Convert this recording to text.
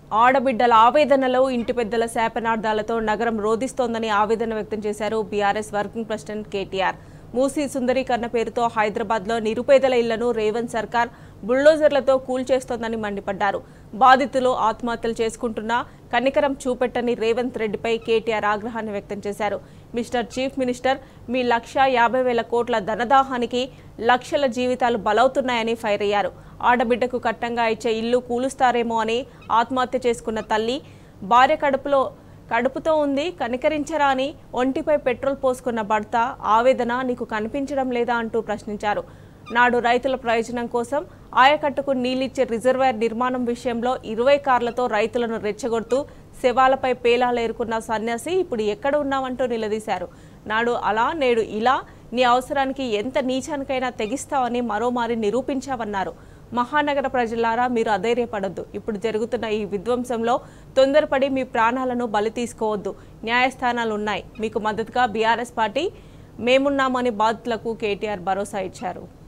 ఆడబిడ్డల ఆవేదనలో ఇంటి పెద్దల శాపనార్థాలతో నగరం రోధిస్తోందని ఆవేదన వ్యక్తం చేశారు BRS working president KTR Musi సుందరీకరణ పేరుతో హైదరాబాద్లో నిరుపేదల ఇళ్లను రేవంత్ సర్కార్ బుల్డోజర్లతో కూల్చేస్తోందని మండిపడ్డారు బాధితులు ఆత్మహత్యలు చేసుకుంటున్నా కనికరం చూపెట్టని రేవంత్ రెడ్డిపై కేటీఆర్ ఆగ్రహాన్ని వ్యక్తం చేశారు మిస్టర్ చీఫ్ మినిస్టర్ మీ లక్ష యాభై వేల కోట్ల ధనదాహానికి లక్షల జీవితాలు బలవుతున్నాయని ఫైర్ అయ్యారు ఆడబిడ్డకు కట్టంగా ఇచ్చే ఇల్లు కూలుస్తారేమో అని ఆత్మహత్య చేసుకున్న తల్లి భార్య కడుపులో కడుపుతో ఉంది కనికరించరా అని ఒంటిపై పెట్రోల్ పోసుకున్న భర్త ఆవేదన నీకు కనిపించడం లేదా అంటూ ప్రశ్నించారు నాడు రైతుల ప్రయోజనం కోసం ఆయకట్టుకు నీళ్ళిచ్చే రిజర్వాయర్ నిర్మాణం విషయంలో ఇరవై కార్లతో రైతులను రెచ్చగొడుతూ శవాలపై పేలాలు ఏరుకున్న సన్యాసి ఇప్పుడు ఎక్కడ ఉన్నావంటూ నిలదీశారు నాడు అలా నేడు ఇలా నీ అవసరానికి ఎంత నీచానికైనా తెగిస్తావని మరోమారి నిరూపించావన్నారు మహానగర ప్రజలారా మీరు అధైర్యపడొద్దు ఇప్పుడు జరుగుతున్న ఈ విధ్వంసంలో తొందరపడి మీ ప్రాణాలను బలి తీసుకోవద్దు న్యాయస్థానాలు ఉన్నాయి మీకు మద్దతుగా బీఆర్ఎస్ పార్టీ మేమున్నామని బాధితులకు కేటీఆర్ భరోసా ఇచ్చారు